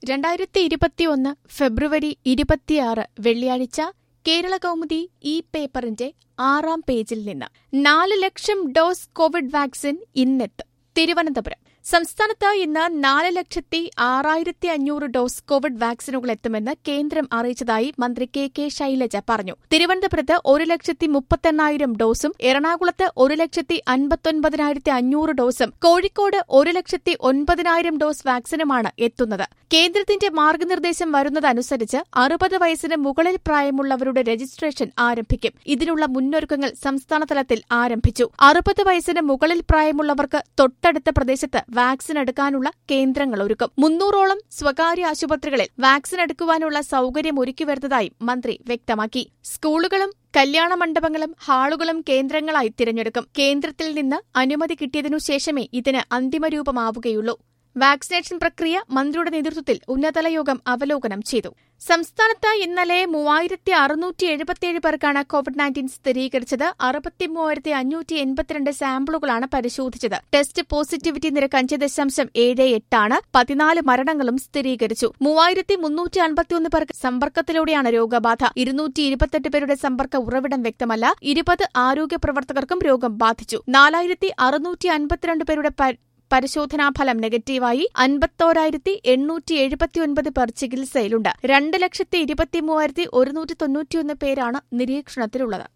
രണ്ടായിരത്തി ഇരുപത്തിയൊന്ന് ഫെബ്രുവരി ഇരുപത്തിയാറ് വെള്ളിയാഴ്ച കേരള കൗമുദി ഈ പേപ്പറിന്റെ ആറാം പേജിൽ നിന്ന് നാല് ലക്ഷം ഡോസ് കോവിഡ് വാക്സിൻ ഇന്നെത്തും തിരുവനന്തപുരം സംസ്ഥാനത്ത് ഇന്ന് നാല് ലക്ഷത്തി ആറായിരത്തി അഞ്ഞൂറ് ഡോസ് കോവിഡ് വാക്സിനുകൾ എത്തുമെന്ന് കേന്ദ്രം അറിയിച്ചതായി മന്ത്രി കെ കെ ശൈലജ പറഞ്ഞു തിരുവനന്തപുരത്ത് ഒരു ലക്ഷത്തി മുപ്പത്തെണ്ണായിരം ഡോസും എറണാകുളത്ത് ഒരു ലക്ഷത്തി അൻപത്തൊൻപതിനായിരത്തി അഞ്ഞൂറ് ഡോസും കോഴിക്കോട് ഒരു ലക്ഷത്തി ഒൻപതിനായിരം ഡോസ് വാക്സിനുമാണ് എത്തുന്നത് കേന്ദ്രത്തിന്റെ മാർഗനിർദ്ദേശം വരുന്നതനുസരിച്ച് അറുപത് വയസ്സിന് മുകളിൽ പ്രായമുള്ളവരുടെ രജിസ്ട്രേഷൻ ആരംഭിക്കും ഇതിനുള്ള മുന്നൊരുക്കങ്ങൾ സംസ്ഥാനതലത്തിൽ ആരംഭിച്ചു അറുപത് വയസ്സിന് മുകളിൽ പ്രായമുള്ളവർക്ക് തൊട്ടടുത്ത പ്രദേശത്ത് വാക്സിൻ എടുക്കാനുള്ള കേന്ദ്രങ്ങൾ ഒരുക്കും മുന്നൂറോളം സ്വകാര്യ ആശുപത്രികളിൽ വാക്സിൻ എടുക്കുവാനുള്ള സൌകര്യം ഒരുക്കിവരുന്നതായും മന്ത്രി വ്യക്തമാക്കി സ്കൂളുകളും കല്യാണ മണ്ഡപങ്ങളും ഹാളുകളും കേന്ദ്രങ്ങളായി തിരഞ്ഞെടുക്കും കേന്ദ്രത്തിൽ നിന്ന് അനുമതി കിട്ടിയതിനു ശേഷമേ ഇതിന് അന്തിമരൂപമാവുകയുള്ളൂ വാക്സിനേഷൻ പ്രക്രിയ മന്ത്രിയുടെ നേതൃത്വത്തിൽ ഉന്നതതല യോഗം അവലോകനം ചെയ്തു സംസ്ഥാനത്ത് ഇന്നലെ മൂവായിരത്തി അറുന്നൂറ്റി എഴുപത്തിയേഴ് പേർക്കാണ് കോവിഡ് നയൻറ്റീൻ സ്ഥിരീകരിച്ചത് അറുപത്തി മൂവായിരത്തി അഞ്ഞൂറ്റി എൺപത്തിരണ്ട് സാമ്പിളുകളാണ് പരിശോധിച്ചത് ടെസ്റ്റ് പോസിറ്റിവിറ്റി നിരക്ക് അഞ്ച് ദശാംശം ഏഴ് എട്ടാണ് പതിനാല് മരണങ്ങളും സ്ഥിരീകരിച്ചു മൂവായിരത്തി മുന്നൂറ്റി അൻപത്തിയൊന്ന് പേർക്ക് സമ്പർക്കത്തിലൂടെയാണ് രോഗബാധ ഇരുന്നൂറ്റി ഇരുപത്തെട്ട് പേരുടെ സമ്പർക്ക ഉറവിടം വ്യക്തമല്ല ഇരുപത് ആരോഗ്യ പ്രവർത്തകർക്കും രോഗം ബാധിച്ചു നാലായിരത്തി അറുന്നൂറ്റി അൻപത്തിരണ്ട് പേരുടെ പരിശോധനാഫലം നെഗറ്റീവായി അൻപത്തോരായിരത്തി എണ്ണൂറ്റി എഴുപത്തിയൊൻപത് പേർ ചികിത്സയിലുണ്ട് രണ്ട് ലക്ഷത്തി ഇരുപത്തിമൂവായിരത്തി ഒരുന്നൂറ്റി തൊണ്ണൂറ്റിയൊന്ന് പേരാണ് നിരീക്ഷണത്തിലുള്ളത്